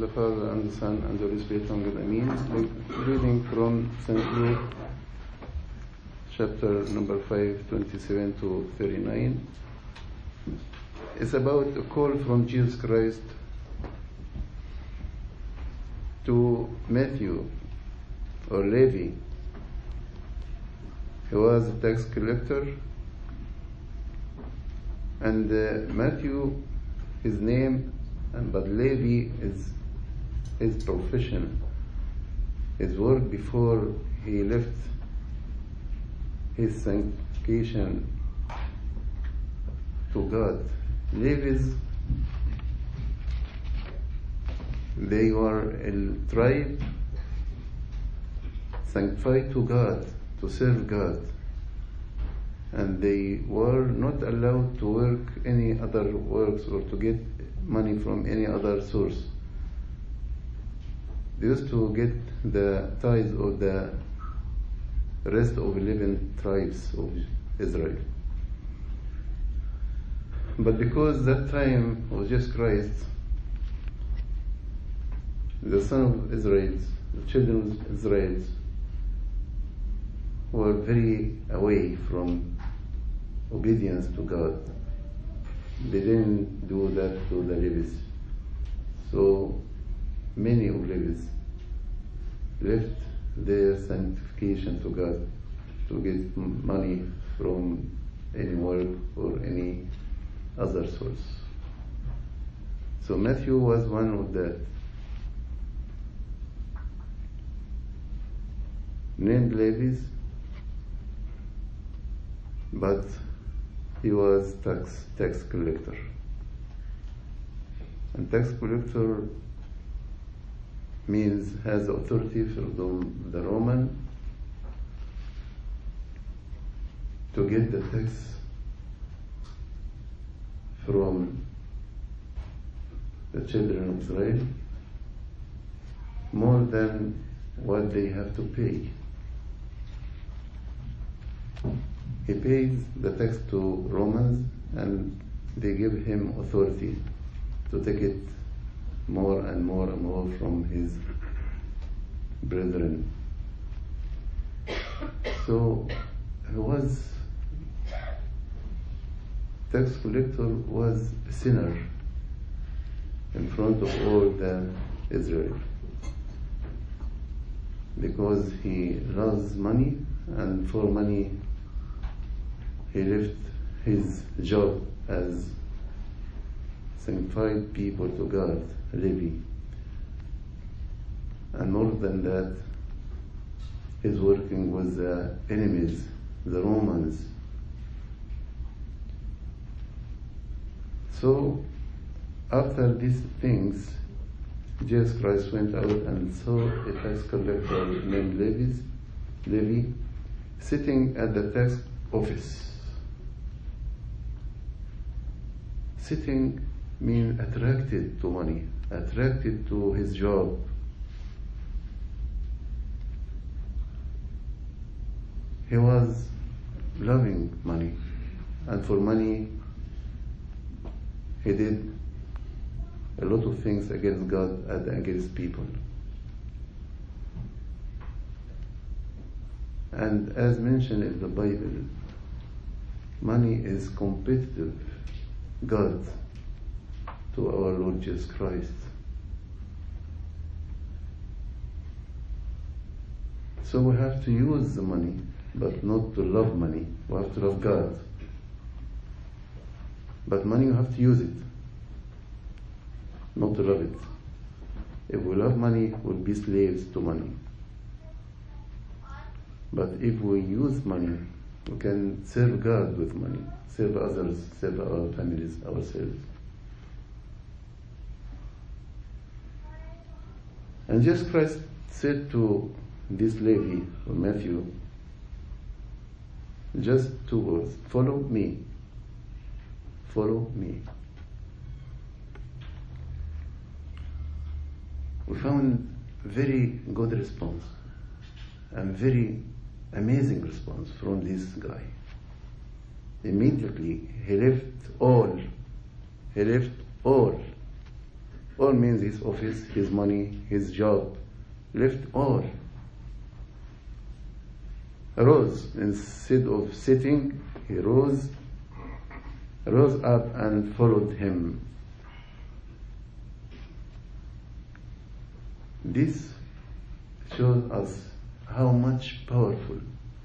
the Father, and the Son, and the Holy Spirit, one God, Amen. Reading from St. Luke, chapter number 5, 27 to 39. It's about a call from Jesus Christ to Matthew or Levi. He was a tax collector, and uh, Matthew, his name, and but Levi is his profession, his work before he left his sanctification to God. Levi's they were a tribe sanctified to God, to serve God. And they were not allowed to work any other works or to get money from any other source. They used to get the tithes of the rest of 11 tribes of Israel. But because that time was just Christ, the son of Israel, the children of Israel, were very away from obedience to God. They didn't do that to the Levites. So many of Levites left their sanctification to God to get money from any work or any other source. So Matthew was one of that. Named Levi's, but he was tax tax collector. And tax collector means has authority from the Roman to get the tax from the children of Israel more than what they have to pay. He pays the tax to Romans and they give him authority to take it more and more and more from his brethren. So he was tax collector was a sinner in front of all the Israel because he loves money and for money he left his job as sanctified people to God, Levi. And more than that, he's working with the enemies, the Romans. So, after these things, Jesus Christ went out and saw a tax collector named Levi, Levi sitting at the tax office. Sitting means attracted to money, attracted to his job. He was loving money, and for money, he did a lot of things against God and against people. And as mentioned in the Bible, money is competitive God to our Lord Jesus Christ. So we have to use the money, but not to love money. We have to love God. But money, you have to use it, not to love it. If we love money, we'll be slaves to money. But if we use money, we can serve God with money, serve others, serve our families, ourselves. And Jesus Christ said to this lady, or Matthew, just two words follow me. Follow me. We found very good response and very amazing response from this guy. Immediately he left all, he left all All means his office, his money, his job. Left all. Rose. Instead of sitting, he rose, rose up and followed him. This shows us how much powerful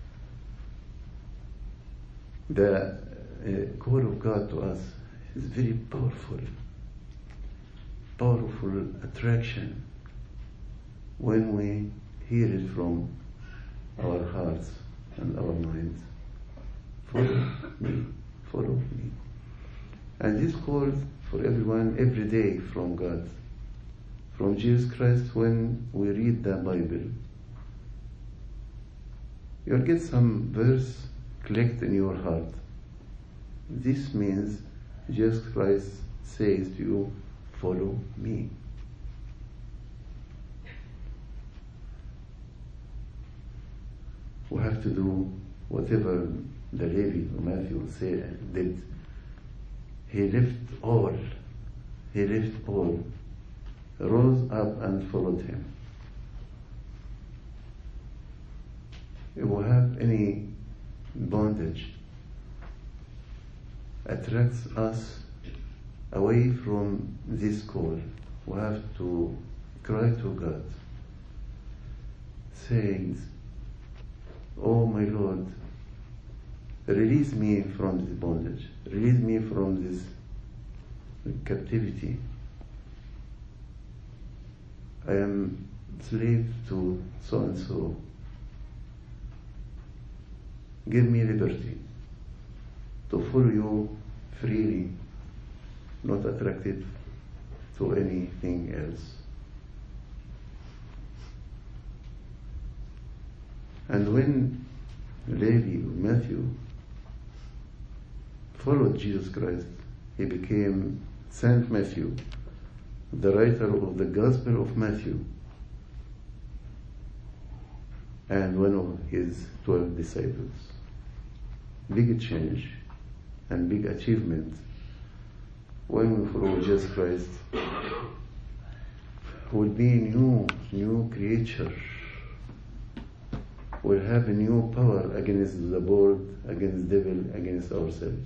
the uh, call of God to us is very powerful, powerful attraction when we hear it from our hearts and our minds. Follow me, follow me. And this call for everyone every day from God, from Jesus Christ when we read the Bible. You'll get some verse clicked in your heart. This means Jesus Christ says to you, follow me. We have to do whatever the Levi or Matthew said did. He left all, he left all, rose up and followed him. If we have any bondage attracts us away from this call. We have to cry to God, saying, Oh my Lord, release me from this bondage, release me from this captivity. I am slave to so and so. Give me liberty to follow you freely, not attracted to anything else. And when Levi, Matthew, followed Jesus Christ, he became Saint Matthew, the writer of the Gospel of Matthew, and one of his twelve disciples. Big change and big achievement when we follow Jesus Christ will be new, new creature. Will have a new power against the world, against devil, against ourselves.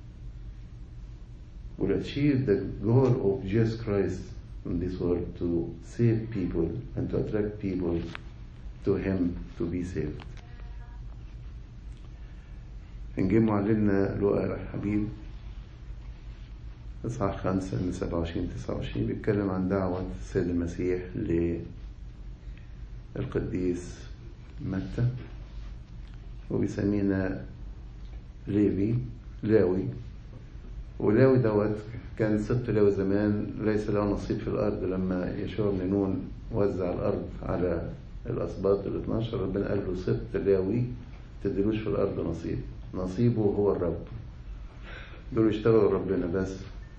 Will achieve the goal of Jesus Christ in this world to save people and to attract people to Him to be saved. نجيب معلمنا لؤى الحبيب إصحاح خمسة من سبعة وعشرين تسعة وعشرين بيتكلم عن دعوة السيد المسيح للقديس متى وبيسمينا ليفي لاوي ولاوي دوت كان سبط لاوي زمان ليس له نصيب في الأرض لما يشوع بن نون وزع الأرض على الأسباط ال 12 ربنا قال له سبط لاوي تدلوش في الأرض نصيب نصيبه هو الرب دول يشتغلوا ربنا بس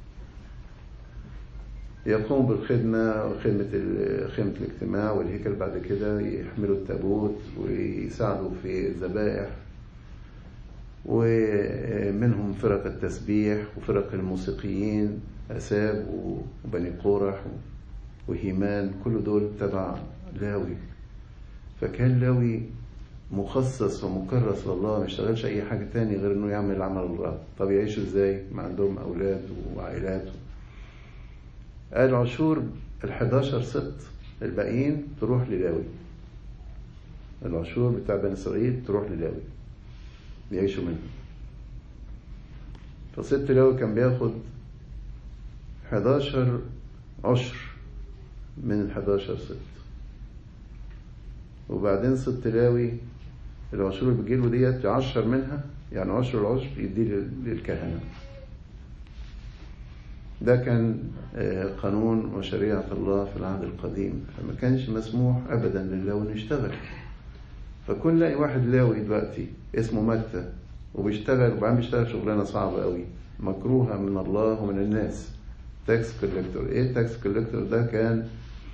يقوم بالخدمة خدمة خدمة الاجتماع والهيكل بعد كده يحملوا التابوت ويساعدوا في الذبائح ومنهم فرق التسبيح وفرق الموسيقيين أساب وبني قورح وهيمان كل دول تبع لاوي فكان لاوي مخصص ومكرس لله ما يشتغلش اي حاجه تاني غير انه يعمل عمل الله طب يعيشوا ازاي ما عندهم اولاد وعائلات قال عاشور ال11 سبط الباقيين تروح للاوي العاشور بتاع بني اسرائيل تروح للاوي يعيشوا منها فسبط لاوي كان بياخد 11 عشر من ال 11 سبط وبعدين سبط لاوي العشور اللي بتجيله ديت يعشر منها يعني عشر العشر يديه للكهنة ده كان قانون وشريعة الله في العهد القديم فما كانش مسموح أبدا للاوي إنه يشتغل فكون لاقي واحد لاوي دلوقتي اسمه متى وبيشتغل وبعدين بيشتغل شغلانة صعبة قوي مكروهة من الله ومن الناس تاكس كوليكتور ايه تاكس كوليكتور ده كان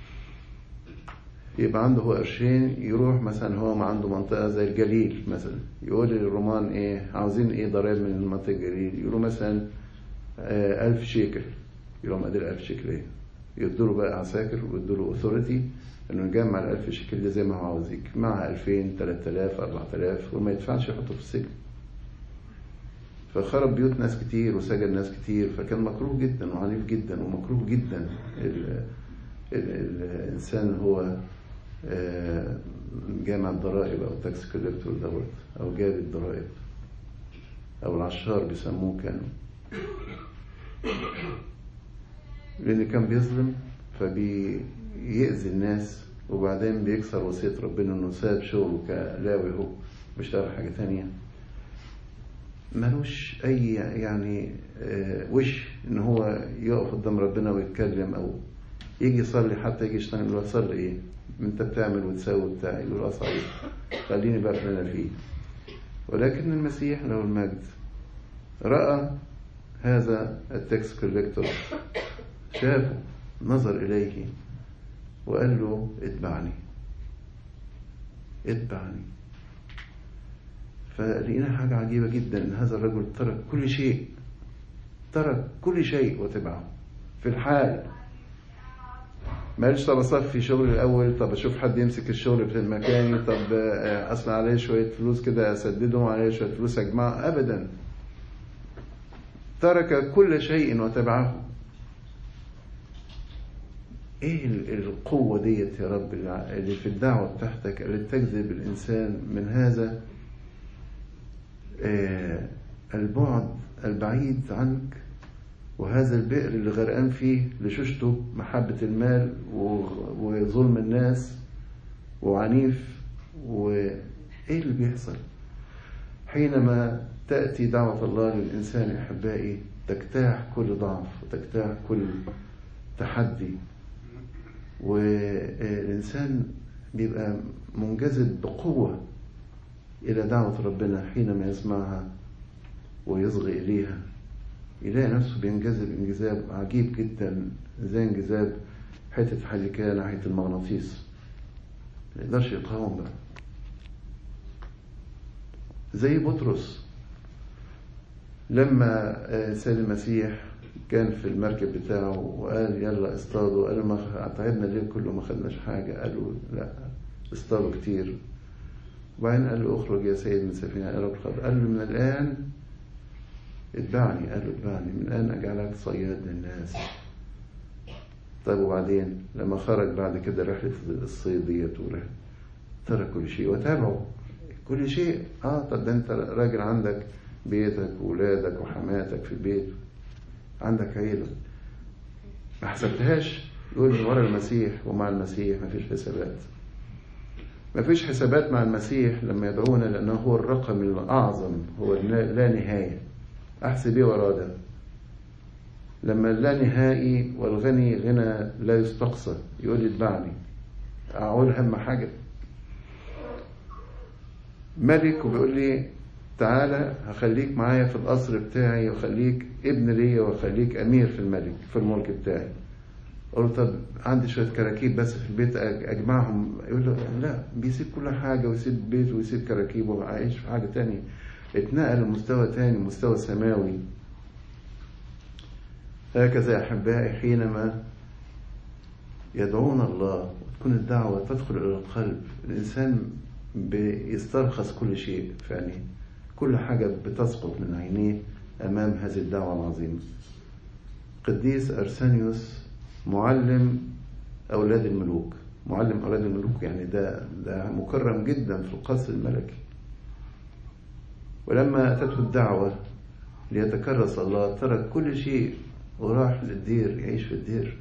يبقى عنده هو قرشين يروح مثلا هو ما عنده منطقة زي الجليل مثلا يقول للرومان ايه عاوزين ايه ضرائب من منطقة الجليل يقولوا مثلا آه ألف شيكل يقولوا مقدر ألف شيكل ايه يدوا له بقى عساكر ويدوا له اوثوريتي انه يجمع ال 1000 شيكل دي زي ما هو عاوز يجمعها 2000 3000 4000 وما يدفعش يحطه في السجن فخرب بيوت ناس كتير وسجن ناس كتير فكان مكروه جدا وعنيف جدا ومكروه جدا ال ال الانسان هو آه، جامع الضرائب او التاكس كوليكتور دوت او جاب الضرائب او العشار بيسموه كانوا لان كان بيظلم فبيأذي الناس وبعدين بيكسر وصية ربنا انه ساب شغله كلاوي هو بيشتغل حاجة تانية ملوش اي يعني آه، وش ان هو يقف قدام ربنا ويتكلم او يجي يصلي حتى يجي يشتغل يقول له صلي ايه انت بتعمل وتساوي بتاع يقول له صحيح خليني بقى في اللي انا فيه ولكن المسيح له المجد رأى هذا التكس كوليكتور شافه نظر إليه وقال له اتبعني اتبعني فلقينا حاجة عجيبة جدا إن هذا الرجل ترك كل شيء ترك كل شيء وتبعه في الحال ما قالش طب اصفي شغلي الاول طب اشوف حد يمسك الشغل في مكاني طب آه، اصنع عليه شويه فلوس كده اسددهم عليه شويه فلوس اجمعها ابدا ترك كل شيء وتبعه ايه ال- القوة ديت يا رب الع- اللي في الدعوة بتاعتك اللي تجذب الانسان من هذا آه، البعد البعيد عنك وهذا البئر اللي غرقان فيه لشوشته محبة المال و- وظلم الناس وعنيف وإيه اللي بيحصل حينما تأتي دعوة الله للإنسان يا أحبائي تجتاح كل ضعف وتجتاح كل تحدي والإنسان بيبقى منجذب بقوة إلى دعوة ربنا حينما يسمعها ويصغي إليها يلاقي نفسه بينجذب انجذاب عجيب جدا زي انجذاب حتة حديقية ناحية المغناطيس ما يقدرش يقاوم بقى زي بطرس لما آه، سيد المسيح كان في المركب بتاعه وقال يلا اصطادوا قالوا ما تعبنا الليل كله ما خدناش حاجة قالوا لا اصطادوا كتير وبعدين قال له اخرج يا سيد من سفينة قال له "خلاص." قال له من الآن اتبعني قال له اتبعني من الآن أجعلك صياد للناس طيب وبعدين لما خرج بعد كده رحلة الصيد ديت ورحلة ترك كل شيء وتابعه كل شيء اه طب ده انت راجل عندك بيتك وولادك وحماتك في البيت عندك عيلة ما حسبتهاش يقول لي ورا المسيح ومع المسيح ما فيش حسابات ما فيش حسابات مع المسيح لما يدعونا لأنه هو الرقم الأعظم هو اللا لا نهاية أحسب إيه وراه ده لما اللا نهائي والغني غنى لا يستقصى يقول لي اتبعني أقول أهم حاجة ملك وبيقول لي تعالى هخليك معايا في القصر بتاعي وخليك ابن ليا وخليك امير في الملك في الملك بتاعي اقول له طب عندي شويه كراكيب بس في البيت أج- اجمعهم يقول له لا بيسيب كل حاجه ويسيب بيته ويسيب كراكيبه وعايش في حاجه تانية اتنقل لمستوى تاني مستوى سماوي هكذا يا احبائي حينما يدعون الله وتكون الدعوة تدخل إلى القلب الإنسان بيسترخص كل شيء في عينيه كل حاجة بتسقط من عينيه أمام هذه الدعوة العظيمة قديس أرسانيوس معلم أولاد الملوك معلم أولاد الملوك يعني ده ده مكرم جدا في القصر الملكي ولما أتته الدعوة ليتكرس الله ترك كل شيء وراح للدير يعيش في الدير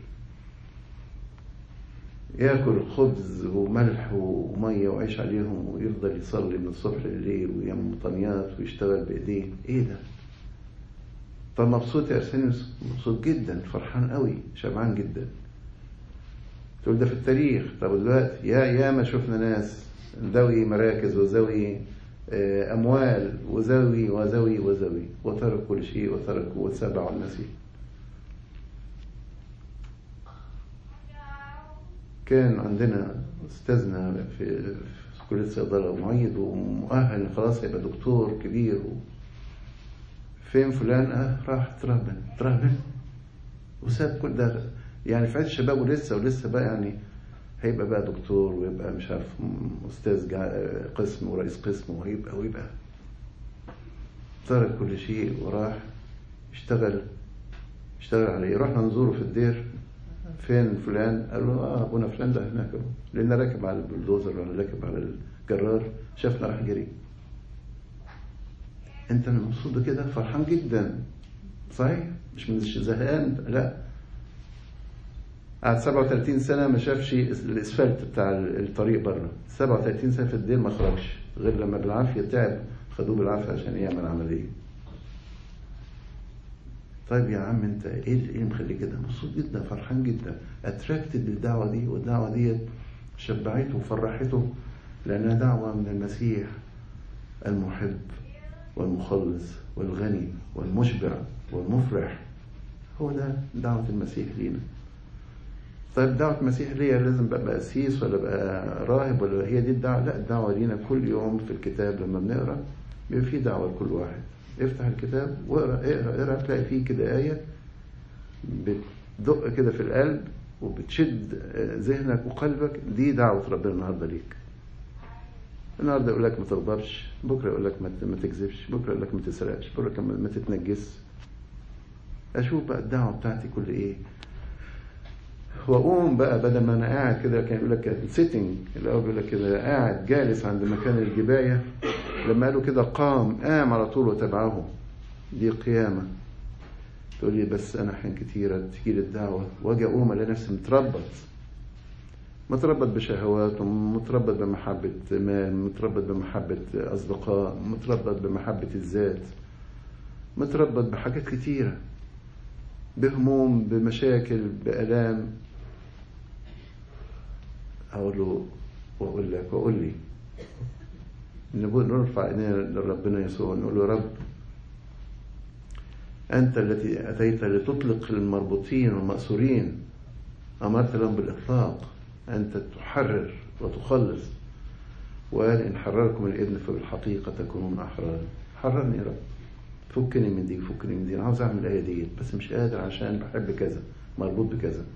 ياكل خبز وملح وميه وعيش عليهم ويفضل يصلي من الصبح لليل ويعمل مطنيات ويشتغل بايديه ايه ده طب مبسوط يا ارسنيوس مبسوط جدا فرحان قوي شبعان جدا تقول ده في التاريخ طب دلوقتي يا يا ما شفنا ناس ذوي مراكز وذوي آه، اموال وذوي وذوي وذوي وتركوا كل شيء وتركوا واتبعوا المسيح كان عندنا استاذنا في في كليه الصيدله معيد ومؤهل إن خلاص هيبقى دكتور كبير و... فين فلان اه راح ترهبن ترهبن وساب كل ده يعني في عز الشباب ولسه ولسه بقى يعني هيبقى بقى دكتور ويبقى مش عارف استاذ جا- قسم ورئيس قسم وهيبقى ويبقى ترك كل شيء وراح اشتغل اشتغل على ايه رحنا نزوره في الدير فين فلان قال له اه ابونا فلان ده هناك اهو لان راكب على البلدوزر ولا راكب على الجرار شافنا راح جري انت مبسوط بكده فرحان جدا صحيح مش مش زهقان لا قعد 37 سنة ما شافش الاسفلت بتاع الطريق بره 37 سنة في الدير ما خرجش غير لما بالعافية تعب خدوه بالعافية عشان يعمل عملية طيب يا عم انت ايه اللي ايه مخليك كده مبسوط جدا فرحان جدا اتراكتد بالدعوة دي والدعوة دي شبعته وفرحته لانها دعوة من المسيح المحب والمخلص والغني والمشبع والمفرح هو ده دعوة المسيح لينا طيب دعوة المسيح ليا لازم بقى قسيس ولا بقى راهب ولا هي دي الدعوة لا الدعوة لينا كل يوم في الكتاب لما بنقرا بيبقى في دعوة لكل واحد افتح الكتاب واقرا اقرا اقرا تلاقي فيه كده آية بتدق كده في القلب وبتشد ذهنك وقلبك دي دعوة ربنا النهارده ليك النهارده يقول لك ما تغضبش بكره يقول لك ما تكذبش بكره يقول لك ما تسرقش بكره ما تتنجس اشوف بقى الدعوه بتاعتي كل ايه واقوم بقى بدل ما انا قاعد كده كان يقول لك سيتنج الاول بيقول لك كده قاعد جالس عند مكان الجبايه لما قالوا كده قام قام على طول وتبعه دي قيامه تقول لي بس انا احيان كتيره تجي لي الدعوه واجي اقوم الاقي نفسي متربط متربط بشهوات ومتربط بمحبة مال متربط بمحبة أصدقاء متربط بمحبة الذات متربط بحاجات كتيرة بهموم بمشاكل بألام أقول له وأقول لك وأقول لي نقول نرفع إيدينا لربنا يسوع نقول له رب أنت التي أتيت لتطلق المربوطين والمأسورين أمرت لهم بالإطلاق أنت تحرر وتخلص وقال إن حرركم الإذن فبالحقيقة تكونون أحرارا حررني يا رب فكني من دي فكني من دي أنا عاوز أعمل الآية ديت بس مش قادر عشان بحب كذا مربوط بكذا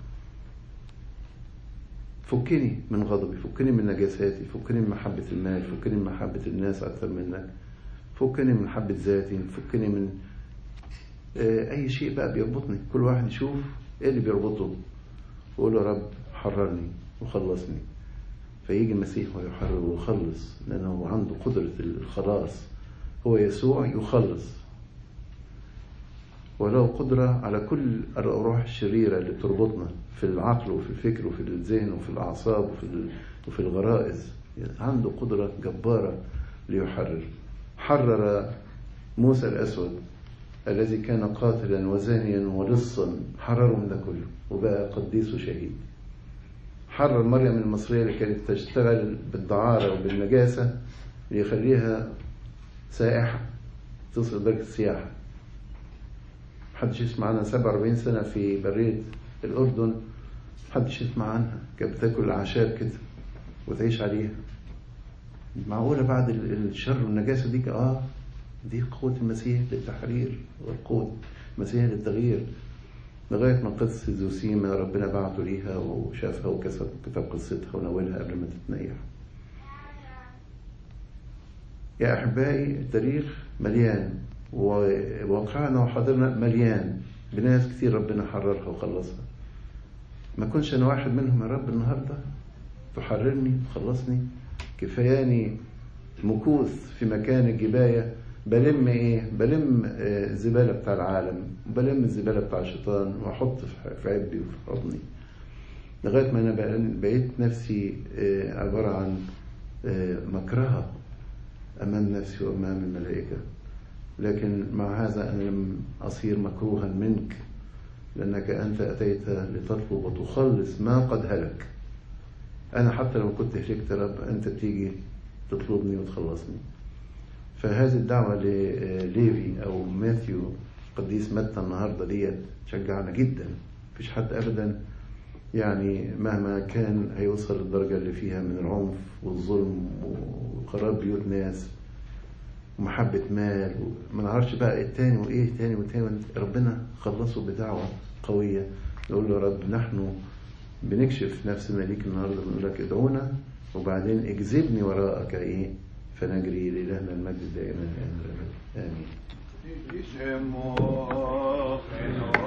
فكني من غضبي فكني من نجاساتي فكني من محبة المال فكني من محبة الناس أكثر منك فكني من محبة ذاتي فكني من أي شيء بقى بيربطني كل واحد يشوف إيه اللي بيربطه ويقول يا رب حررني وخلصني فيجي المسيح ويحرر ويخلص لأنه عنده قدرة الخلاص هو يسوع يخلص وله قدرة على كل الأروح الشريرة اللي بتربطنا في العقل وفي الفكر وفي الذهن وفي الأعصاب وفي وفي الغرائز عنده قدرة جبارة ليحرر حرر موسى الأسود الذي كان قاتلا وزانيا ولصا حرره من ده كله وبقى قديس وشهيد حرر مريم المصرية اللي كانت تشتغل بالدعارة وبالنجاسة ليخليها سائحة تصل درجة السياحة محدش يسمع عنها 47 سنة في برية الأردن محدش يسمع عنها كانت بتاكل الأعشاب كده وتعيش عليها معقولة بعد الشر والنجاسة دي اه دي قوة المسيح للتحرير والقوة المسيح للتغيير لغاية ما قصة زوسيما ربنا بعته ليها وشافها وكتب كتب قصتها ونولها قبل ما تتنيح يا أحبائي التاريخ مليان وواقعنا وحاضرنا مليان بناس كتير ربنا حررها وخلصها ما كنش أنا واحد منهم يا رب النهاردة تحررني تخلصني كفاياني مكوث في مكان الجباية بلم ايه بلم الزباله بتاع العالم بلم الزباله بتاع الشيطان واحط في عبي وفي حضني لغايه ما انا بقيت نفسي عباره عن مكرهه امام نفسي وامام الملائكه لكن مع هذا انا لم اصير مكروها منك لانك انت اتيت لتطلب وتخلص ما قد هلك انا حتى لو كنت هلكت رب انت بتيجي تطلبني وتخلصني فهذه الدعوة لليفي أو ماثيو قديس متى النهاردة ديت تشجعنا جدا مفيش حد أبدا يعني مهما كان هيوصل للدرجة اللي فيها من العنف والظلم وخراب بيوت ناس ومحبة مال وما نعرفش بقى التاني وإيه تاني وتاني ربنا خلصه بدعوة قوية نقول له يا رب نحن بنكشف نفسنا ليك النهارده بنقول لك ادعونا وبعدين اجذبني وراءك ايه فنجري لإلهنا المجد دائما امين Ishemo,